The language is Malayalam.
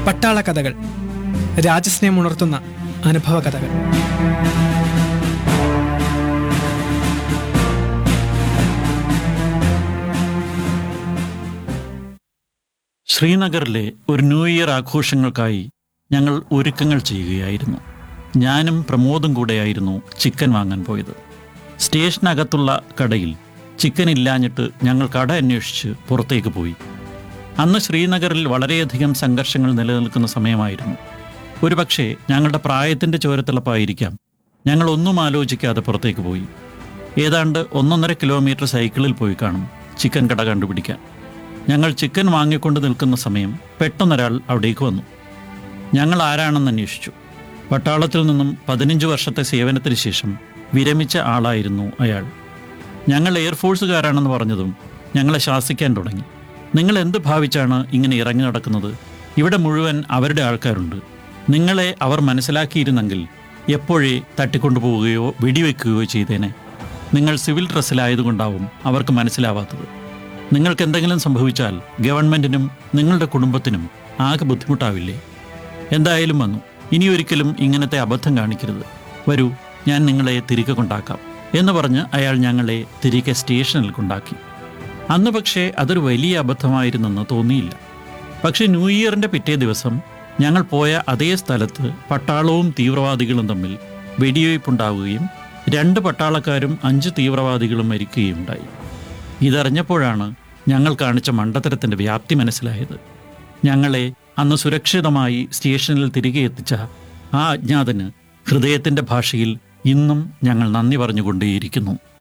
പട്ടാള കഥകൾ രാജസ്നേഹം ഉണർത്തുന്ന അനുഭവ കഥകൾ ശ്രീനഗറിലെ ഒരു ന്യൂ ഇയർ ആഘോഷങ്ങൾക്കായി ഞങ്ങൾ ഒരുക്കങ്ങൾ ചെയ്യുകയായിരുന്നു ഞാനും പ്രമോദും കൂടെയായിരുന്നു ചിക്കൻ വാങ്ങാൻ പോയത് സ്റ്റേഷനകത്തുള്ള കടയിൽ ചിക്കൻ ഇല്ലാഞ്ഞിട്ട് ഞങ്ങൾ കട അന്വേഷിച്ച് പുറത്തേക്ക് പോയി അന്ന് ശ്രീനഗറിൽ വളരെയധികം സംഘർഷങ്ങൾ നിലനിൽക്കുന്ന സമയമായിരുന്നു ഒരുപക്ഷെ ഞങ്ങളുടെ പ്രായത്തിൻ്റെ ചോരത്തിളപ്പായിരിക്കാം ഞങ്ങൾ ഒന്നും ആലോചിക്കാതെ പുറത്തേക്ക് പോയി ഏതാണ്ട് ഒന്നൊന്നര കിലോമീറ്റർ സൈക്കിളിൽ പോയി കാണും ചിക്കൻ കട കണ്ടുപിടിക്കാൻ ഞങ്ങൾ ചിക്കൻ വാങ്ങിക്കൊണ്ട് നിൽക്കുന്ന സമയം പെട്ടെന്നൊരാൾ അവിടേക്ക് വന്നു ഞങ്ങൾ ആരാണെന്ന് അന്വേഷിച്ചു പട്ടാളത്തിൽ നിന്നും പതിനഞ്ച് വർഷത്തെ സേവനത്തിന് ശേഷം വിരമിച്ച ആളായിരുന്നു അയാൾ ഞങ്ങൾ എയർഫോഴ്സുകാരാണെന്ന് പറഞ്ഞതും ഞങ്ങളെ ശാസിക്കാൻ തുടങ്ങി നിങ്ങൾ എന്ത് ഭാവിച്ചാണ് ഇങ്ങനെ ഇറങ്ങി നടക്കുന്നത് ഇവിടെ മുഴുവൻ അവരുടെ ആൾക്കാരുണ്ട് നിങ്ങളെ അവർ മനസ്സിലാക്കിയിരുന്നെങ്കിൽ എപ്പോഴേ തട്ടിക്കൊണ്ടുപോവുകയോ വെടിവെക്കുകയോ ചെയ്തേനെ നിങ്ങൾ സിവിൽ ഡ്രസ്സിലായതുകൊണ്ടാവും അവർക്ക് മനസ്സിലാവാത്തത് നിങ്ങൾക്ക് എന്തെങ്കിലും സംഭവിച്ചാൽ ഗവൺമെന്റിനും നിങ്ങളുടെ കുടുംബത്തിനും ആകെ ബുദ്ധിമുട്ടാവില്ലേ എന്തായാലും വന്നു ഇനിയൊരിക്കലും ഇങ്ങനത്തെ അബദ്ധം കാണിക്കരുത് വരൂ ഞാൻ നിങ്ങളെ തിരികെ കൊണ്ടാക്കാം എന്ന് പറഞ്ഞ് അയാൾ ഞങ്ങളെ തിരികെ സ്റ്റേഷനിൽ കൊണ്ടാക്കി അന്ന് പക്ഷേ അതൊരു വലിയ അബദ്ധമായിരുന്നെന്ന് തോന്നിയില്ല പക്ഷേ ന്യൂ ഇയറിൻ്റെ പിറ്റേ ദിവസം ഞങ്ങൾ പോയ അതേ സ്ഥലത്ത് പട്ടാളവും തീവ്രവാദികളും തമ്മിൽ വെടിവയ്പുണ്ടാവുകയും രണ്ട് പട്ടാളക്കാരും അഞ്ച് തീവ്രവാദികളും മരിക്കുകയും ഉണ്ടായി ഇതറിഞ്ഞപ്പോഴാണ് ഞങ്ങൾ കാണിച്ച മണ്ടത്തരത്തിൻ്റെ വ്യാപ്തി മനസ്സിലായത് ഞങ്ങളെ അന്ന് സുരക്ഷിതമായി സ്റ്റേഷനിൽ തിരികെ എത്തിച്ച ആ അജ്ഞാതന് ഹൃദയത്തിൻ്റെ ഭാഷയിൽ ഇന്നും ഞങ്ങൾ നന്ദി പറഞ്ഞുകൊണ്ടേയിരിക്കുന്നു